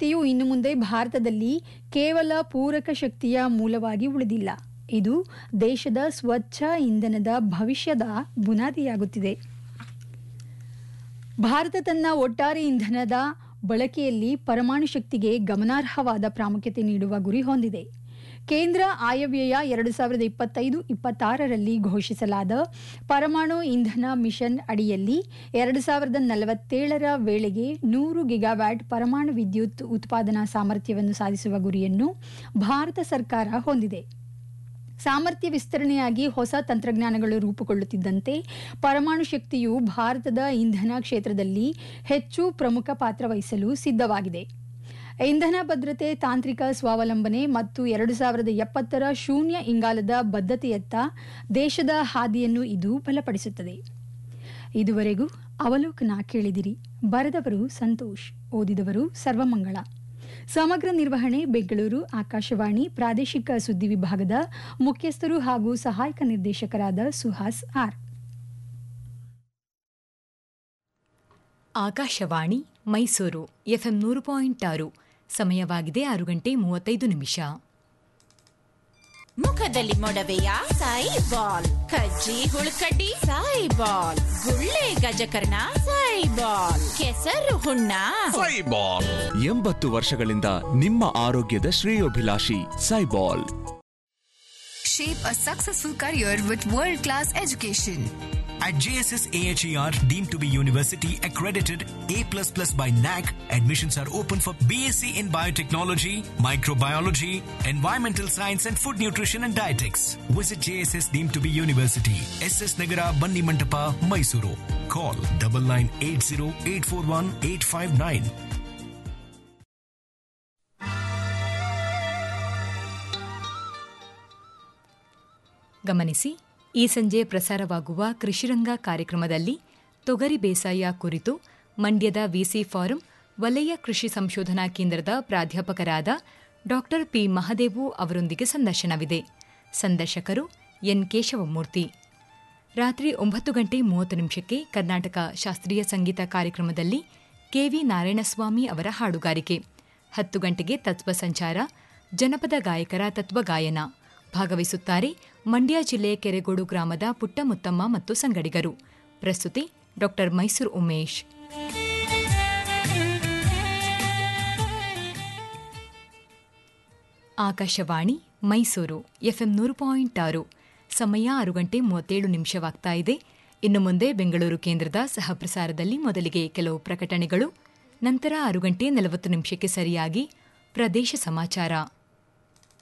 ಶಕ್ತಿಯು ಇನ್ನು ಮುಂದೆ ಭಾರತದಲ್ಲಿ ಕೇವಲ ಪೂರಕ ಶಕ್ತಿಯ ಮೂಲವಾಗಿ ಉಳಿದಿಲ್ಲ ಇದು ದೇಶದ ಸ್ವಚ್ಛ ಇಂಧನದ ಭವಿಷ್ಯದ ಬುನಾದಿಯಾಗುತ್ತಿದೆ ಭಾರತ ತನ್ನ ಒಟ್ಟಾರೆ ಇಂಧನದ ಬಳಕೆಯಲ್ಲಿ ಪರಮಾಣು ಶಕ್ತಿಗೆ ಗಮನಾರ್ಹವಾದ ಪ್ರಾಮುಖ್ಯತೆ ನೀಡುವ ಗುರಿ ಹೊಂದಿದೆ ಕೇಂದ್ರ ಆಯವ್ಯಯ ಎರಡು ಸಾವಿರದ ಇಪ್ಪತ್ತೈದು ಇಪ್ಪತ್ತಾರರಲ್ಲಿ ಘೋಷಿಸಲಾದ ಪರಮಾಣು ಇಂಧನ ಮಿಷನ್ ಅಡಿಯಲ್ಲಿ ಎರಡು ಸಾವಿರದ ನಲವತ್ತೇಳರ ವೇಳೆಗೆ ನೂರು ಗಿಗಾವ್ಯಾಟ್ ಪರಮಾಣು ವಿದ್ಯುತ್ ಉತ್ಪಾದನಾ ಸಾಮರ್ಥ್ಯವನ್ನು ಸಾಧಿಸುವ ಗುರಿಯನ್ನು ಭಾರತ ಸರ್ಕಾರ ಹೊಂದಿದೆ ಸಾಮರ್ಥ್ಯ ವಿಸ್ತರಣೆಯಾಗಿ ಹೊಸ ತಂತ್ರಜ್ಞಾನಗಳು ರೂಪುಗೊಳ್ಳುತ್ತಿದ್ದಂತೆ ಪರಮಾಣು ಶಕ್ತಿಯು ಭಾರತದ ಇಂಧನ ಕ್ಷೇತ್ರದಲ್ಲಿ ಹೆಚ್ಚು ಪ್ರಮುಖ ಪಾತ್ರ ವಹಿಸಲು ಸಿದ್ಧವಾಗಿದೆ ಇಂಧನ ಭದ್ರತೆ ತಾಂತ್ರಿಕ ಸ್ವಾವಲಂಬನೆ ಮತ್ತು ಎರಡು ಸಾವಿರದ ಎಪ್ಪತ್ತರ ಶೂನ್ಯ ಇಂಗಾಲದ ಬದ್ಧತೆಯತ್ತ ದೇಶದ ಹಾದಿಯನ್ನು ಇದು ಬಲಪಡಿಸುತ್ತದೆ ಇದುವರೆಗೂ ಅವಲೋಕನ ಕೇಳಿದಿರಿ ಬರೆದವರು ಸಂತೋಷ್ ಓದಿದವರು ಸರ್ವಮಂಗಳ ಸಮಗ್ರ ನಿರ್ವಹಣೆ ಬೆಂಗಳೂರು ಆಕಾಶವಾಣಿ ಪ್ರಾದೇಶಿಕ ಸುದ್ದಿ ವಿಭಾಗದ ಮುಖ್ಯಸ್ಥರು ಹಾಗೂ ಸಹಾಯಕ ನಿರ್ದೇಶಕರಾದ ಸುಹಾಸ್ ಆರ್ ಆಕಾಶವಾಣಿ ಮೈಸೂರು ಎಫ್ಎಂ ನೂರು ಪಾಯಿಂಟ್ ಆರು ಸಮಯವಾಗಿದೆ ಆರು ಗಂಟೆ ಮೂವತ್ತೈದು ನಿಮಿಷ ಮುಖದಲ್ಲಿ ಮೊಡವೆಯ ಸಾಯಿ ಬಾಲ್ ಕಜ್ಜಿ ಹುಳುಕಡ್ಡಿ ಸಾಯಿ ಬಾಲ್ ಗುಳ್ಳೆ ಗಜಕರ್ಣ ಸಾಯಿ ಬಾಲ್ ಕೆಸರು ಹುಣ್ಣ ಸೈಬಾಲ್ ಎಂಬತ್ತು ವರ್ಷಗಳಿಂದ ನಿಮ್ಮ ಆರೋಗ್ಯದ ಶ್ರೇಯೋಭಿಲಾಷಿ ಸೈಬಾಲ್ Shape a successful career with world class education. At JSS AHER, deemed to be university accredited A++ by NAC, admissions are open for BSc in biotechnology, microbiology, environmental science and food nutrition and dietetics. Visit JSS deemed to be university, SS Nagara, Banni Mantapa, Mysuru. Call 9980 841 859. ಗಮನಿಸಿ ಈ ಸಂಜೆ ಪ್ರಸಾರವಾಗುವ ಕೃಷಿರಂಗ ಕಾರ್ಯಕ್ರಮದಲ್ಲಿ ತೊಗರಿ ಬೇಸಾಯ ಕುರಿತು ಮಂಡ್ಯದ VC form ವಲಯ ಕೃಷಿ ಸಂಶೋಧನಾ ಕೇಂದ್ರದ ಪ್ರಾಧ್ಯಾಪಕರಾದ ಡಾ ಪಿ ಮಹದೇವು ಅವರೊಂದಿಗೆ ಸಂದರ್ಶನವಿದೆ ಸಂದರ್ಶಕರು ಎನ್ ಕೇಶವಮೂರ್ತಿ ರಾತ್ರಿ ಒಂಬತ್ತು ಗಂಟೆ ಮೂವತ್ತು ನಿಮಿಷಕ್ಕೆ ಕರ್ನಾಟಕ ಶಾಸ್ತ್ರೀಯ ಸಂಗೀತ ಕಾರ್ಯಕ್ರಮದಲ್ಲಿ ಕೆವಿ ನಾರಾಯಣಸ್ವಾಮಿ ಅವರ ಹಾಡುಗಾರಿಕೆ ಹತ್ತು ಗಂಟೆಗೆ ತತ್ವ ಸಂಚಾರ ಜನಪದ ಗಾಯಕರ ತತ್ವಗಾಯನ ಭಾಗವಹಿಸುತ್ತಾರೆ ಮಂಡ್ಯ ಜಿಲ್ಲೆ ಕೆರೆಗೋಡು ಗ್ರಾಮದ ಪುಟ್ಟಮುತ್ತಮ್ಮ ಮತ್ತು ಸಂಗಡಿಗರು ಪ್ರಸ್ತುತಿ ಡಾ ಮೈಸೂರು ಉಮೇಶ್ ಆಕಾಶವಾಣಿ ಮೈಸೂರು ಎಫ್ಎಂ ನೂರು ಪಾಯಿಂಟ್ ಆರು ಸಮಯ ಆರು ಗಂಟೆ ಮೂವತ್ತೇಳು ನಿಮಿಷವಾಗ್ತಾ ಇದೆ ಇನ್ನು ಮುಂದೆ ಬೆಂಗಳೂರು ಕೇಂದ್ರದ ಸಹಪ್ರಸಾರದಲ್ಲಿ ಮೊದಲಿಗೆ ಕೆಲವು ಪ್ರಕಟಣೆಗಳು ನಂತರ ಆರು ಗಂಟೆ ನಲವತ್ತು ನಿಮಿಷಕ್ಕೆ ಸರಿಯಾಗಿ ಪ್ರದೇಶ ಸಮಾಚಾರ